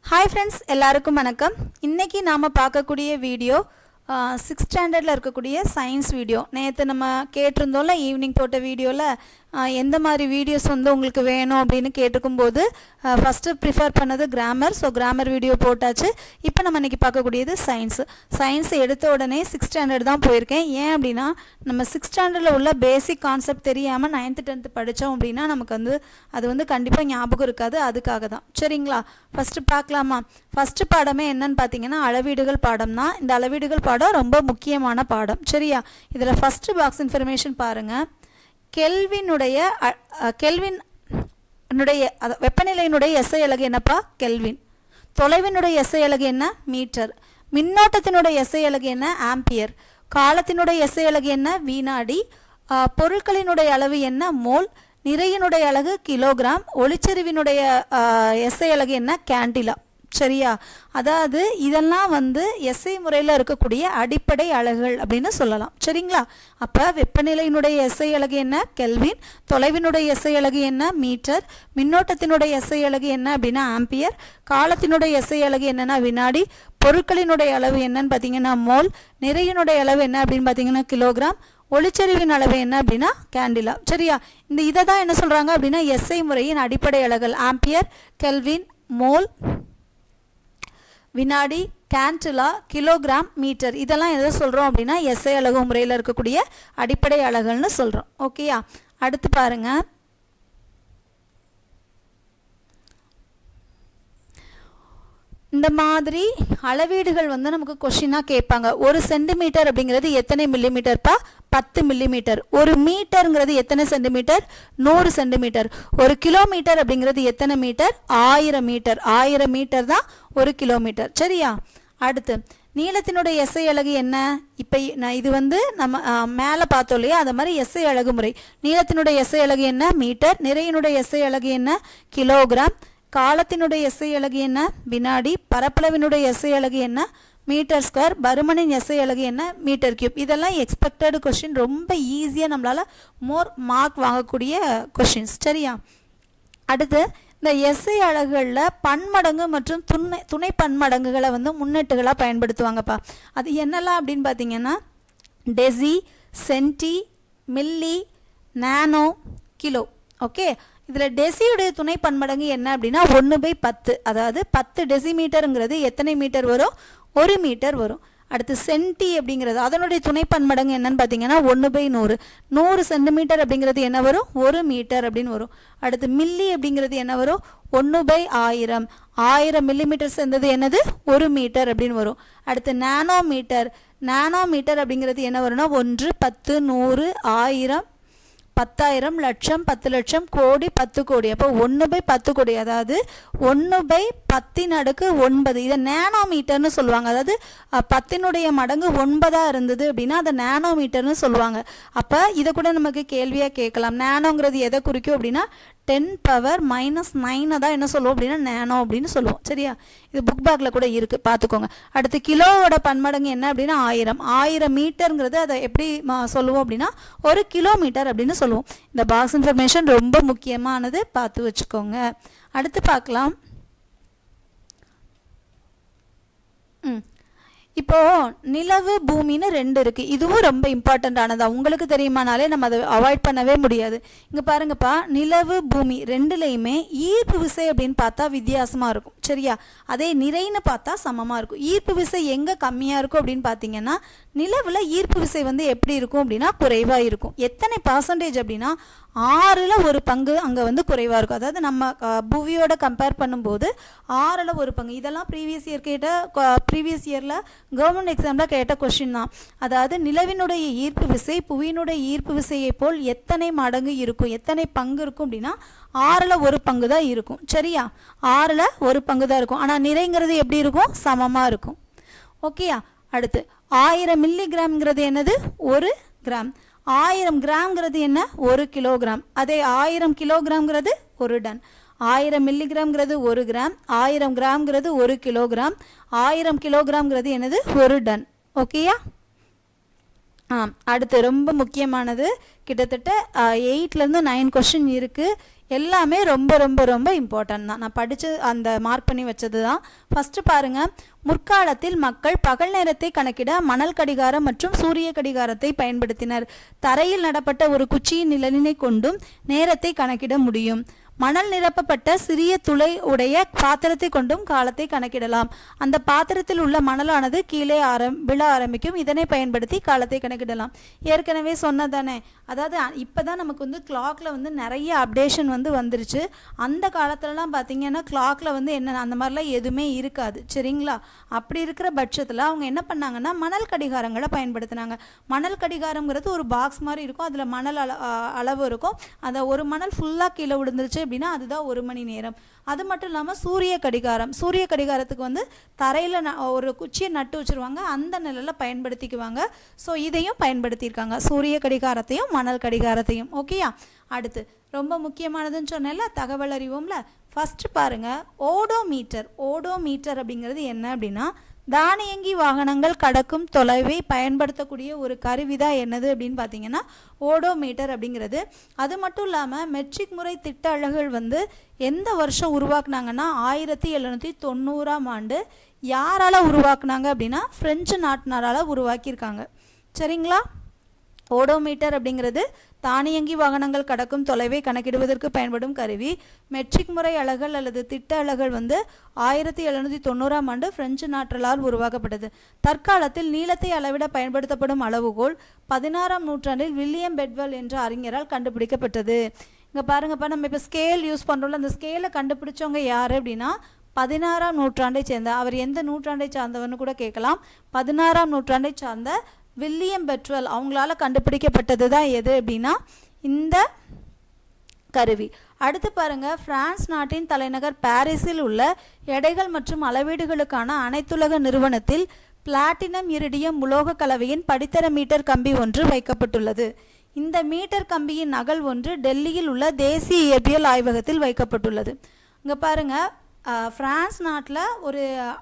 hi friends எல்லாருக்கும் வணக்கம் இன்றைக்கி நாம் பார்க்கக்கூடிய வீடியோ சிக்ஸ் ஸ்டாண்டர்டில் இருக்கக்கூடிய சயின்ஸ் வீடியோ நேற்று நம்ம கேட்டிருந்தோம்ல ஈவினிங் போட்ட வீடியோவில் எந்த மாதிரி வீடியோஸ் வந்து உங்களுக்கு வேணும் அப்படின்னு கேட்டுக்கும்போது ஃபஸ்ட்டு ப்ரிஃபர் பண்ணது கிராமர் ஸோ கிராமர் வீடியோ போட்டாச்சு இப்போ நம்ம இன்றைக்கி பார்க்கக்கூடியது சயின்ஸ் சயின்ஸ் எடுத்த உடனே சிக்ஸ் ஸ்டாண்டர்ட் தான் போயிருக்கேன் ஏன் அப்படின்னா நம்ம சிக்ஸ் ஸ்டாண்டர்டில் உள்ள பேசிக் கான்செப்ட் தெரியாமல் நைன்த்து டென்த்து படித்தோம் அப்படின்னா நமக்கு வந்து அது வந்து கண்டிப்பாக ஞாபகம் இருக்காது அதுக்காக தான் சரிங்களா ஃபஸ்ட்டு பார்க்கலாமா ஃபஸ்ட்டு பாடமே என்னன்னு பார்த்தீங்கன்னா அளவீடுகள் பாடம் தான் இந்த அளவீடுகள் பாடம் ரொம்ப முக்கியமான பாடம் சரியா இதில் ஃபஸ்ட்டு பாக்ஸ் இன்ஃபர்மேஷன் பாருங்கள் கெல்வினுடைய அ- அ, கெல்வின் னுடைய அத- வெப்பநிலையினுடைய எஸ்ஐ அலகு என்னப்பா கெல்வின் தொலைவினுடைய எஸ்ஐ அலகு என்ன மீட்டர் மின்னோட்டத்தினுடைய எஸ்ஐ அலகு என்ன ஆம்பியர் காலத்தினுடைய எஸ்ஐ அலகு என்ன வினாடி ஆ, பொருட்களினுடைய அளவு என்ன மோல் நிறையினுடைய அலகு கிலோகிராம் ஒளிச்செறிவினுடைய எஸ்ஐ அலகு என்ன கேண்டிலா சரியா அதாவது இதெல்லாம் வந்து எஸ்ஐ முறையில் இருக்கக்கூடிய அடிப்படை அலகுகள் அப்படின்னு சொல்லலாம் சரிங்களா அப்போ வெப்பநிலையினுடைய எஸ்ஐ அலகு என்ன கெல்வின் தொலைவினுடைய எஸ்ஐ அலகு என்ன மீட்டர் மின்னோட்டத்தினுடைய எஸ்ஐ அலகு என்ன அப்படின்னா ஆம்பியர் காலத்தினுடைய எஸ்ஐ அலகு என்னன்னா வினாடி பொருட்களினுடைய அளவு என்னன்னு பார்த்தீங்கன்னா மோல் நிறையினுடைய அளவு என்ன அப்படின்னு பார்த்தீங்கன்னா கிலோகிராம் ஒளிச்செறிவின் அளவு என்ன அப்படின்னா கேண்டிலா சரியா இந்த இதை தான் என்ன சொல்கிறாங்க அப்படின்னா எஸ்ஐ முறையின் அடிப்படை அலகுகள் ஆம்பியர் கெல்வின் மோல் வினாடி கேண்டிலா கிலோகிராம் மீட்டர் இதெல்லாம் எதை சொல்கிறோம் அப்படின்னா எஸ்ஐ அலகு முறையில் இருக்கக்கூடிய அடிப்படை அலகுகள்னு சொல்கிறோம் ஓகேயா அடுத்து பாருங்க இந்த மாதிரி அளவீடுகள் வந்து நமக்கு கொஷினாக கேட்பாங்க ஒரு சென்டிமீட்டர் அப்படிங்கிறது எத்தனை மில்லிமீட்டர்ப்பா பத்து மில்லிமீட்டர் ஒரு மீட்டருங்கிறது எத்தனை சென்டிமீட்டர் நூறு சென்டிமீட்டர் ஒரு கிலோமீட்டர் அப்படிங்கிறது எத்தனை மீட்டர் ஆயிரம் மீட்டர் ஆயிரம் மீட்டர் தான் ஒரு கிலோமீட்டர் சரியா அடுத்து நீளத்தினுடைய எஸ்ஐ அலகு என்ன இப்போ நான் இது வந்து நம்ம மேலே பார்த்தோம் இல்லையா அது மாதிரி எஸ்ஐ அலகு முறை நீளத்தினுடைய எஸ்ஐ அலகு என்ன மீட்டர் நிறையினுடைய எஸ்ஐ அலகு என்ன கிலோகிராம் காலத்தினுடைய எஸ்ஐ அலகு என்ன வினாடி பரப்பளவினுடைய எஸ்ஐ அலகு என்ன மீட்டர் ஸ்கொயர் பருமனின் எஸ்ஐ அலகு என்ன மீட்டர் கியூப் இதெல்லாம் எக்ஸ்பெக்டட் கொஷின் ரொம்ப ஈஸியாக நம்மளால் மோர் மார்க் வாங்கக்கூடிய கொஷின்ஸ் சரியா அடுத்து இந்த எஸ்ஐ அலகுகளில் பன்மடங்கு மற்றும் துணை துணை பன்மடங்குகளை வந்து முன்னெட்டுகளாக பயன்படுத்துவாங்கப்பா அது என்னெல்லாம் அப்படின்னு பார்த்தீங்கன்னா deci centi milli nano kilo okay இதில் டெசியுடைய துணை பன்மடங்கு என்ன அப்படின்னா ஒன்று பை பத்து அதாவது பத்து டெசிமீட்டருங்கிறது எத்தனை மீட்டர் வரும் ஒரு மீட்டர் வரும் அடுத்து சென்டி அப்படிங்கிறது அதனுடைய துணை பன்மடங்கு என்னன்னு பார்த்தீங்கன்னா ஒன்று பை நூறு நூறு சென்டிமீட்டர் அப்படிங்கிறது என்ன வரும் ஒரு மீட்டர் அப்படின்னு வரும் அடுத்து மில்லி அப்படிங்கிறது என்ன வரும் ஒன்று பை ஆயிரம் ஆயிரம் மில்லிமீட்டர் சேர்ந்தது என்னது ஒரு மீட்டர் அப்படின்னு வரும் அடுத்து நானோ மீட்டர் நானோ மீட்டர் அப்படிங்கிறது என்ன வரும்னா ஒன்று பத்து நூறு ஆயிரம் பத்தாயிரம் லட்சம் பத்து லட்சம் கோடி பத்து கோடி அப்போ ஒன்று பை பத்து கோடி அதாவது ஒன்று பை பத்தின் அடுக்கு ஒன்பது இதை நேனோமீட்டர்னு சொல்லுவாங்க அதாவது அஹ், பத்தினுடைய மடங்கு ஒன்பதாக இருந்தது அப்படின்னா அதை நேனோமீட்டர்னு சொல்லுவாங்க அப்போ இதை கூட நமக்கு கேள்வியாக கேட்கலாம் நேனோங்கிறது எதை குறிக்கும் அப்படின்னா டென் பவர் மைனஸ் நைனை தான் என்ன சொல்லுவோம் அப்படின்னா நேனோ அப்படின்னு சொல்லுவோம் சரியா இது புக் பேக்கில் கூட இருக்குது பார்த்துக்கோங்க அடுத்து கிலோவோட பன்மடங்கு என்ன அப்படின்னா ஆயிரம் ஆயிரம் மீட்டருங்கிறது அதை எப்படி ம- சொல்லுவோம் அப்படின்னா ஒரு கிலோமீட்டர் அப்படின்னு சொல்லுவோம் இந்த பாக்ஸ் இன்ஃபர்மேஷன் ரொம்ப முக்கியமானது பார்த்து வச்சுக்கோங்க அடுத்து பார்க்கலாம் ம் இப்போ நிலவு பூமின்னு ரெண்டு இருக்கு இதுவும் ரொம்ப இம்பார்ட்டண்ட்டானதா உங்களுக்கு தெரியுமானாலே நம்ம அதை அவாய்ட் பண்ணவே முடியாது இங்க பாருங்கப்பா நிலவு பூமி ரெண்டுலையுமே ஈர்ப்பு விசை அப்படின்னு பார்த்தா வித்தியாசமா இருக்கும் சரியா அதே நிறைன்னு பார்த்தா சமமா இருக்கும் ஈர்ப்பு விசை எங்க கம்மியா இருக்கும் அப்படின்னு பார்த்தீங்கன்னா நிலவுல ஈர்ப்பு விசை வந்து எப்படி இருக்கும் அப்படின்னா குறைவா இருக்கும் எத்தனை பர்சன்டேஜ் அப்படின்னா ஆறில் ஒரு பங்கு அங்கே வந்து குறைவாக இருக்கும் அதாவது நம்ம அஹ், புவியோட கம்பேர் பண்ணும்போது ஆறில் ஒரு பங்கு இதெல்லாம் ப்ரீவியஸ் இயர் கேட்ட ப்ரீவியஸ் இயரில் கவர்மெண்ட் எக்ஸாமில் கேட்ட கொஷின் தான் அதாவது நிலவினுடைய ஈர்ப்பு விசை புவியினுடைய ஈர்ப்பு விசையை போல் எத்தனை மடங்கு இருக்கும் எத்தனை பங்கு இருக்கும் அப்படின்னா ஆறில் ஒரு பங்கு தான் இருக்கும் சரியா ஆறில் ஒரு பங்கு தான் இருக்கும் ஆனால் நிறைங்கிறது எப்படி இருக்கும் சமமாக இருக்கும் ஓகேயா அடுத்து ஆயிரம் மில்லிகிராம்ங்கிறது என்னது ஒரு கிராம் ஆயிரம் கிராம்ங்கிறது என்ன ஒரு கிலோகிராம் அதே ஆயிரம் கிலோகிராம்ங்கிறது ஒரு டன் ஆயிரம் மில்லிகிராம்ங்கிறது ஒரு கிராம் ஆயிரம் கிராம்ங்கிறது ஒரு கிலோகிராம் ஆயிரம் கிலோகிராம்ங்கிறது என்னது ஒரு டன் ஓகேயா ஆ அடுத்து ரொம்ப முக்கியமானது கிட்டத்தட்ட எயிட்லேருந்து நைன் கொஷின் இருக்குது எல்லாமே ரொம்ப ரொம்ப ரொம்ப இம்பார்ட்டன்ட் தான் நான் படித்து அந்த மார்க் பண்ணி வச்சது தான் ஃபஸ்ட்டு பாருங்கள் முற்காலத்தில் மக்கள் பகல் நேரத்தை கணக்கிட மணல் கடிகாரம் மற்றும் சூரிய கடிகாரத்தை பயன்படுத்தினர் தரையில் நடப்பட்ட ஒரு குச்சியின் நிழலினை கொண்டும் நேரத்தை கணக்கிட முடியும் மணல் நிரப்பப்பட்ட சிறிய துளை உடைய பாத்திரத்தை கொண்டும் காலத்தை கணக்கிடலாம் அந்த பாத்திரத்தில் உள்ள மணலானது கீழே ஆரம் விழ ஆரம்பிக்கும் இதனை பயன்படுத்தி காலத்தை கணக்கிடலாம் ஏற்கனவே சொன்னதானே அதாவது இப்போ தான் நமக்கு வந்து கிளாக்ல வந்து நிறைய அப்டேஷன் வந்து வந்துருச்சு அந்த காலத்துலலாம் பார்த்தீங்கன்னா கிளாக்ல வந்து என்ன அந்த மாதிரிலாம் எதுவுமே இருக்காது சரிங்களா அப்படி இருக்கிற பட்சத்தில் அவங்க என்ன பண்ணாங்கன்னா மணல் கடிகாரங்களை பயன்படுத்தினாங்க மணல் கடிகாரங்கிறது ஒரு பாக்ஸ் மாதிரி இருக்கும் அதில் மணல் அள அ- அளவு இருக்கும் அந்த ஒரு மணல் ஃபுல்லாக கீழே விழுந்துருச்சு அப்படின்னா அதுதான் ஒரு மணி நேரம் அது மட்டும் இல்லாமல் சூரிய கடிகாரம் சூரிய கடிகாரத்துக்கு வந்து தரையில் ந ஒரு குச்சியை நட்டு வச்சுருவாங்க அந்த நிலையில் பயன்படுத்திக்குவாங்க ஸோ இதையும் பயன்படுத்தியிருக்காங்க சூரிய கடிகாரத்தையும் மணல் கடிகாரத்தையும் ஓகேயா அடுத்து ரொம்ப முக்கியமானதுன்னு சொன்னேன்ல தகவல் அறிவோம்ல ஃபஸ்ட்டு பாருங்கள் ஓடோமீட்டர் ஓடோமீட்டர் அப்படிங்கிறது என்ன அப்படின்னா தானியங்கி வாகனங்கள் கடக்கும் தொலைவை பயன்படுத்தக்கூடிய ஒரு கருவிதான் என்னது அப்படின்னு பார்த்தீங்கன்னா ஓடோமீட்டர் அப்படிங்கிறது அது மட்டும் இல்லாமல் மெட்ரிக் முறை திட்ட அலகுகள் வந்து எந்த வருஷம் உருவாக்குனாங்கன்னா ஆயிரத்தி எழுநூற்றி தொண்ணூறாம் ஆண்டு யாரால் உருவாக்குனாங்க அப்படின்னா பிரெஞ்சு நாட்டினரால் உருவாக்கியிருக்காங்க சரிங்களா ஓடோமீட்டர் அப்படிங்கிறது தானியங்கி வாகனங்கள் கடக்கும் தொலைவை கணக்கிடுவதற்கு பயன்படும் கருவி மெட்ரிக் முறை அலகுகள் அல்லது திட்ட அலகுகள் வந்து ஆயிரத்தி எழுநூற்றி தொண்ணூறாம் ஆண்டு பிரெஞ்சு நாட்டலால் உருவாக்கப்பட்டது தற்காலத்தில் நீளத்தை அளவிட பயன்படுத்தப்படும் அளவுகோல் பதினாறாம் நூற்றாண்டில் வில்லியம் பெட்வெல் என்ற அறிஞரால் கண்டுபிடிக்கப்பட்டது இங்கே பாருங்கப்பா நம்ம இப்போ ஸ்கேல் யூஸ் பண்ணுறோம்ல அந்த ஸ்கேலை கண்டுபிடிச்சவங்க யார் அப்படின்னா பதினாறாம் நூற்றாண்டை சேர்ந்த அவர் எந்த நூற்றாண்டை சார்ந்தவர்னு கூட கேட்கலாம் பதினாறாம் நூற்றாண்டை சார்ந்த வில்லியம் பெட்வெல் அவங்களால கண்டுபிடிக்கப்பட்டது தான் எது அப்படின்னா இந்த கருவி அடுத்து பாருங்க பிரான்ஸ் நாட்டின் தலைநகர் பாரிஸில் உள்ள எடைகள் மற்றும் அளவீடுகளுக்கான அனைத்துலக நிறுவனத்தில் பிளாட்டினம் இரிடியம் உலோக கலவையின் படித்தர மீட்டர் கம்பி ஒன்று வைக்கப்பட்டுள்ளது இந்த மீட்டர் கம்பியின் நகல் ஒன்று டெல்லியில் உள்ள தேசிய இயற்பியல் ஆய்வகத்தில் வைக்கப்பட்டுள்ளது இங்கே பாருங்க அஹ், பிரான்ஸ் நாட்டில் ஒரு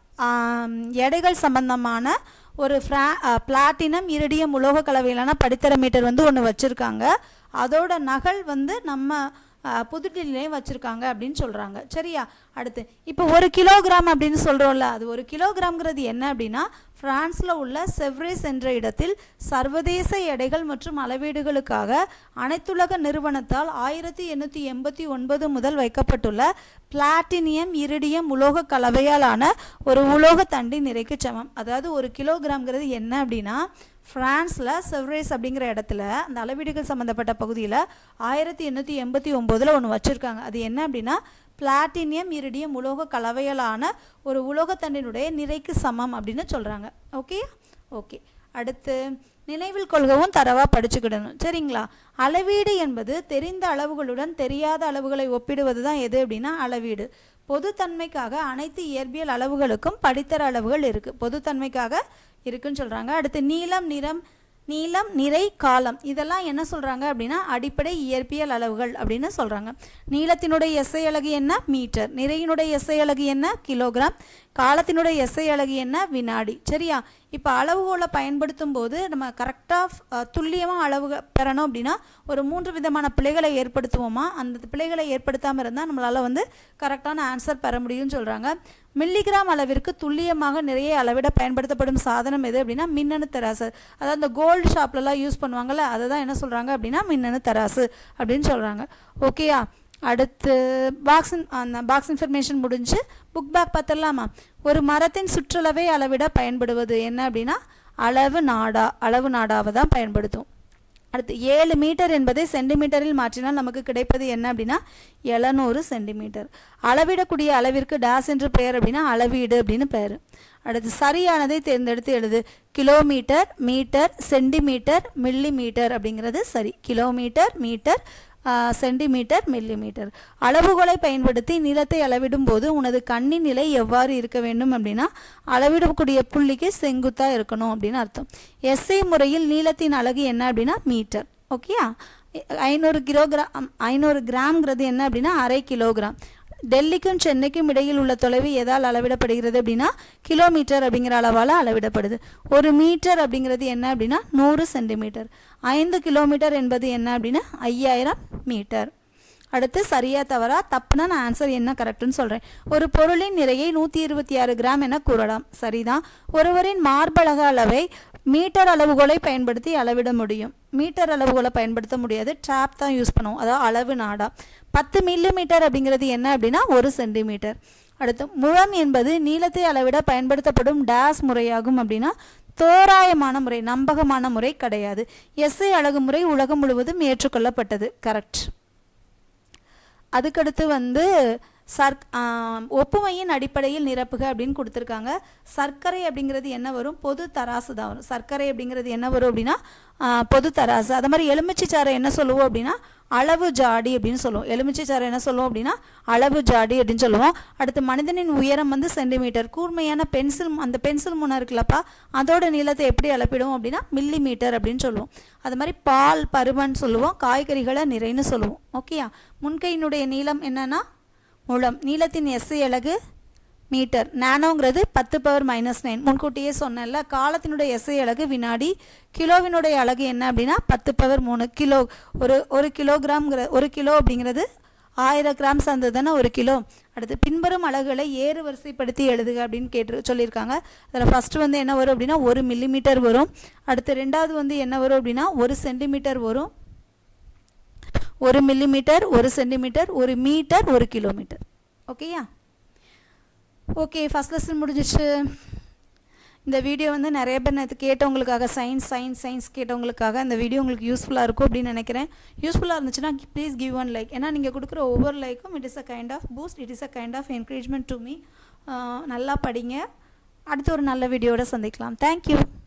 ஆம், எடைகள் சம்பந்தமான ஒரு ஃப்ரா பிளாட்டினம் இரிடியம் உலோக கலவையிலான படித்தர மீட்டர் வந்து ஒன்று வச்சுருக்காங்க அதோட நகல் வந்து நம்ம அஹ், புதுடில்லிலையும் வச்சுருக்காங்க அப்படின்னு சொல்கிறாங்க சரியா அடுத்து இப்போ ஒரு கிலோகிராம் அப்படின்னு சொல்கிறோம்ல அது ஒரு கிலோகிராம்ங்கிறது என்ன அப்படின்னா பிரான்ஸில் உள்ள செவ்ரேஸ் என்ற இடத்தில் சர்வதேச எடைகள் மற்றும் அளவீடுகளுக்காக அனைத்துலக நிறுவனத்தால் ஆயிரத்தி எண்ணூற்றி எண்பத்தி ஒன்பது முதல் வைக்கப்பட்டுள்ள பிளாட்டினியம் இரிடியம் உலோக கலவையாலான ஒரு உலோக தண்டின் நிறைக்கு சமம் அதாவது ஒரு கிலோகிராம்ங்கிறது என்ன அப்படின்னா ஃப்ரான்ஸில் செவ்ரேஸ் அப்படிங்கிற இடத்துல அந்த அளவீடுகள் சம்மந்தப்பட்ட பகுதியில் ஆயிரத்தி எண்ணூற்றி எண்பத்தி ஒம்போதில் ஒன்று வச்சுருக்காங்க அது என்ன அப்படின்னா பிளாட்டினியம் இரிடியம் உலோக கலவையாலான ஒரு உலோகத்தண்டினுடைய நிறைக்கு சமம் அப்படின்னு சொல்கிறாங்க ஓகே ஓகே அடுத்து நினைவில் கொள்கவும் தரவா படிச்சுக்கிடணும் சரிங்களா அளவீடு என்பது தெரிந்த அளவுகளுடன் தெரியாத அளவுகளை ஒப்பிடுவது தான் எது அப்படின்னா அளவீடு பொதுத்தன்மைக்காக அனைத்து இயற்பியல் அளவுகளுக்கும் படித்தர அளவுகள் இருக்குது பொதுத்தன்மைக்காக இருக்குன்னு சொல்கிறாங்க அடுத்து நீளம் நிறம் நீளம் நிறை காலம் இதெல்லாம் என்ன சொல்கிறாங்க அப்படின்னா அடிப்படை இயற்பியல் அளவுகள் அப்படின்னு சொல்கிறாங்க நீளத்தினுடைய எஸ்ஐ அலகு என்ன மீட்டர் நிறையினுடைய எஸ்ஐ அலகு என்ன கிலோகிராம் காலத்தினுடைய எஸ்ஐ அலகு என்ன வினாடி சரியா இப்போ அளவுகோலை பயன்படுத்தும் போது நம்ம கரெக்டாக துல்லியமாக அளவு பெறணும் அப்படின்னா ஒரு மூன்று விதமான பிழைகளை ஏற்படுத்துவோமா அந்த பிழைகளை ஏற்படுத்தாமல் இருந்தால் நம்மளால் வந்து கரெக்டான ஆன்சர் பெற முடியும்னு சொல்கிறாங்க மில்லிகிராம் அளவிற்கு துல்லியமாக நிறைய அளவிட பயன்படுத்தப்படும் சாதனம் எது அப்படின்னா மின்னணு தராசு அதாவது அந்த கோல்டு ஷாப்லலாம் யூஸ் பண்ணுவாங்கள்ல அதை தான் என்ன சொல்கிறாங்க அப்படின்னா மின்னணு தராசு அப்படின்னு சொல்கிறாங்க ஓகேயா அடுத்து பாக்ஸ் அந்த பாக்ஸ் இன்ஃபர்மேஷன் முடிஞ்சு புக் பேக் பார்த்துடலாமா ஒரு மரத்தின் சுற்றளவை அளவிட பயன்படுவது என்ன அப்படின்னா அளவு நாடா அளவு நாடாவை தான் பயன்படுத்தும் அடுத்து ஏழு மீட்டர் என்பதை சென்டிமீட்டரில் மாற்றினால் நமக்கு கிடைப்பது என்ன அப்படின்னா எழுநூறு சென்டிமீட்டர் அளவிடக்கூடிய அளவிற்கு டேஸ் என்று பெயர் அப்படின்னா அளவீடு அப்படின்னு பெயர் அடுத்து சரியானதை தேர்ந்தெடுத்து எழுது kilometre metre centimetre millimetre அப்படிங்கிறது சரி கிலோமீட்டர் மீட்டர் சென்டிமீட்டர் மில்லிமீட்டர் அளவுகோலை பயன்படுத்தி நிலத்தை அளவிடும் போது உனது கண்ணின் நிலை எவ்வாறு இருக்க வேண்டும் அப்படின்னா அளவிடக்கூடிய புள்ளிக்கு செங்குத்தாக இருக்கணும் அப்படின்னு அர்த்தம் எஸ்ஐ முறையில் நீளத்தின் அலகு என்ன அப்படின்னா மீட்டர் ஓகேயா ஐநூறு கிலோகிராம் ஐநூறு கிராம்ங்கிறது என்ன அப்படின்னா அரை கிலோகிராம் டெல்லிக்கும் சென்னைக்கும் இடையில் உள்ள தொலைவு எதால் அளவிடப்படுகிறது அப்படின்னா கிலோமீட்டர் அப்படிங்கிற அளவால் அளவிடப்படுது ஒரு மீட்டர் அப்படிங்கிறது என்ன அப்படின்னா நூறு சென்டிமீட்டர் ஐந்து கிலோமீட்டர் என்பது என்ன அப்படின்னா ஐயாயிரம் மீட்டர் அடுத்து சரியா தவறா தப்புனா நான் ஆன்சர் என்ன கரெக்ட்னு சொல்கிறேன் ஒரு பொருளின் நிறையை நூற்றி இருபத்தி ஆறு கிராம் என கூறலாம் சரிதான் ஒருவரின் மார்பளக அளவை மீட்டர் அளவுகோலை பயன்படுத்தி அளவிட முடியும் மீட்டர் அளவுகோலை பயன்படுத்த முடியாது ட்ராப் தான் யூஸ் பண்ணுவோம் அதாவது அளவு நாடா பத்து மில்லி மீட்டர் அப்படிங்கிறது என்ன அப்படின்னா ஒரு சென்டிமீட்டர் அடுத்து முழம் என்பது நீளத்தை அளவிட பயன்படுத்தப்படும் டேஸ் முறையாகும் அப்படின்னா தோராயமான முறை நம்பகமான முறை கிடையாது எஸ்ஐ அழகு முறை உலகம் முழுவதும் ஏற்றுக்கொள்ளப்பட்டது கரெக்ட் அதுக்கடுத்து வந்து சர் ஒப்புமையின் அடிப்படையில் நிரப்புக அப்படின்னு கொடுத்துருக்காங்க சர்க்கரை அப்படிங்கிறது என்ன வரும் பொது தராசு தான் வரும் சர்க்கரை அப்படிங்கிறது என்ன வரும் அப்படின்னா பொது தராசு அது மாதிரி எலுமிச்சை சாறை என்ன சொல்லுவோம் அப்படின்னா அளவு ஜாடி அப்படின்னு சொல்லுவோம் எலுமிச்சை சாறை என்ன சொல்லுவோம் அப்படின்னா அளவு ஜாடி அப்படின்னு சொல்லுவோம் அடுத்து மனிதனின் உயரம் வந்து சென்டிமீட்டர் கூர்மையான பென்சில் அந்த பென்சில் முனை இருக்குல்லப்பா அதோட நீளத்தை எப்படி அளப்பிடுவோம் அப்படின்னா மில்லி மீட்டர் அப்படின்னு சொல்லுவோம் அது மாதிரி பால் பருவன் சொல்லுவோம் காய்கறிகளை நிறைன்னு சொல்லுவோம் ஓகேயா முன்கையினுடைய நீளம் என்னன்னா முழம் நீளத்தின் எஸ்ஐ அலகு மீட்டர் நானோங்கிறது பத்து பவர் மைனஸ் நைன் முன்கூட்டியே சொன்னேன்ல காலத்தினுடைய எஸ்ஐ அலகு வினாடி கிலோவினுடைய அலகு என்ன அப்படின்னா பத்து பவர் மூணு கிலோ ஒரு ஒரு கிலோகிராம்ங்கிற ஒரு கிலோ அப்படிங்கிறது ஆயிரம் கிராம் சார்ந்தது தானே ஒரு கிலோ அடுத்து பின்வரும் அலகுகளை ஏறு வரிசைப்படுத்தி எழுதுக அப்படின்னு கேட்டு சொல்லியிருக்காங்க அதில் ஃபஸ்ட்டு வந்து என்ன வரும் அப்படின்னா ஒரு மில்லிமீட்டர் வரும் அடுத்து ரெண்டாவது வந்து என்ன வரும் அப்படின்னா ஒரு சென்டிமீட்டர் வரும் ஒரு மில்லிமீட்டர் ஒரு சென்டிமீட்டர் ஒரு மீட்டர் ஒரு கிலோமீட்டர் ஓகேயா ஓகே ஃபஸ்ட் லெசன் முடிஞ்சிச்சு இந்த வீடியோ வந்து நிறைய பேர் நேற்று கேட்டவங்களுக்காக சயின்ஸ் சயின்ஸ் சயின்ஸ் கேட்டவங்களுக்காக இந்த வீடியோ உங்களுக்கு யூஸ்ஃபுல்லாக இருக்கும் அப்படின்னு நினைக்கிறேன் யூஸ்ஃபுல்லாக இருந்துச்சுன்னா ப்ளீஸ் கிவ் ஒன் லைக் ஏன்னா நீங்கள் கொடுக்குற ஒவ்வொரு லைக்கும் it is a kind of boost it is a kind of encouragement to me நல்லா படிங்க அடுத்து ஒரு நல்ல வீடியோட சந்திக்கலாம் தேங்க்யூ